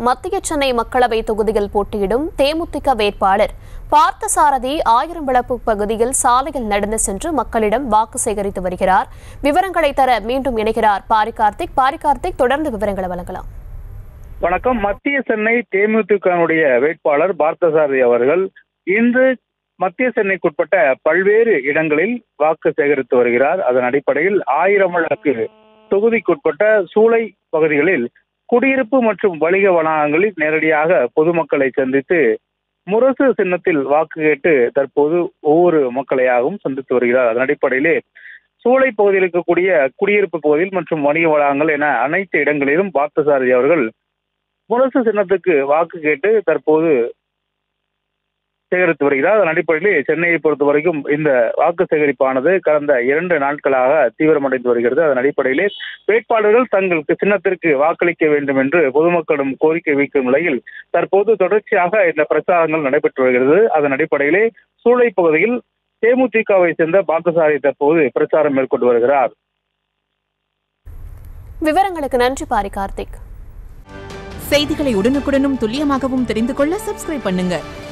மத்திய சென்னை மக்களவை தொகுதியில் போட்டியிடும் தேமுதிக வேட்பாளர் பார்த்தசாரதி ஆயிரம் விளப்பு பகுதியில் சாலையில் நடந்து சென்று மக்களிடம் வாக்கு சேகரித்து வருகிறார் விவரங்களை தர மீண்டும் இணைகிறார் பாரி கார்த்திக் பாரி கார்த்திக் தொடர்ந்து விவரங்களை வழங்கலாம் வணக்கம் மத்திய சென்னை தேமுதிகனுடைய வேட்பாளர் பார்த்தசாரதி அவர்கள் இன்று மத்திய சென்னைக்குட்பட்ட பல்வேறு இடங்களில் வாக்கு சேகரித்து வருகிறார் அதன் அடிப்படையில் ஆயிரம் விளக்கு தொகுதிக்குட்பட்ட சூளை பகுதிகளில் குடியிருப்பு மற்றும் வணிக வளாகங்களில் நேரடியாக பொதுமக்களை சந்தித்து முரசு சின்னத்தில் வாக்கு கேட்டு தற்போது ஒவ்வொரு மக்களையாகவும் சந்தித்து வருகிறார் அதன் அடிப்படையிலே சூளை பகுதியில் இருக்கக்கூடிய குடியிருப்பு பகுதியில் மற்றும் வணிக வளாகங்கள் என அனைத்து இடங்களிலும் பார்த்தசாரதி அவர்கள் முரசு சின்னத்துக்கு வாக்கு கேட்டு தற்போது சேகரித்து வருகிறார் அதன் அடிப்படையிலே சென்னையை பொறுத்த வரைக்கும் இந்த வாக்கு சேகரிப்பானது கடந்த இரண்டு நாட்களாக தீவிரமடைந்து வருகிறது அதன் அடிப்படையிலே வேட்பாளர்கள் தங்களுக்கு சின்னத்திற்கு வாக்களிக்க வேண்டும் என்று பொதுமக்களிடம் கோரிக்கை வைக்கும் நிலையில் தற்போது தொடர்ச்சியாக இந்த பிரச்சாரங்கள் நடைபெற்று வருகிறது அதன் அடிப்படையிலே சூளை பகுதியில் தேமுதிகவை சேர்ந்த பார்த்தசாரி தற்போது பிரச்சாரம் மேற்கொண்டு வருகிறார் விவரங்களுக்கு நன்றி பாரி கார்த்திக் செய்திகளை உடனுக்குடனும் துல்லியமாகவும் தெரிந்து கொள்ள சப்ஸ்கிரைப் பண்ணுங்க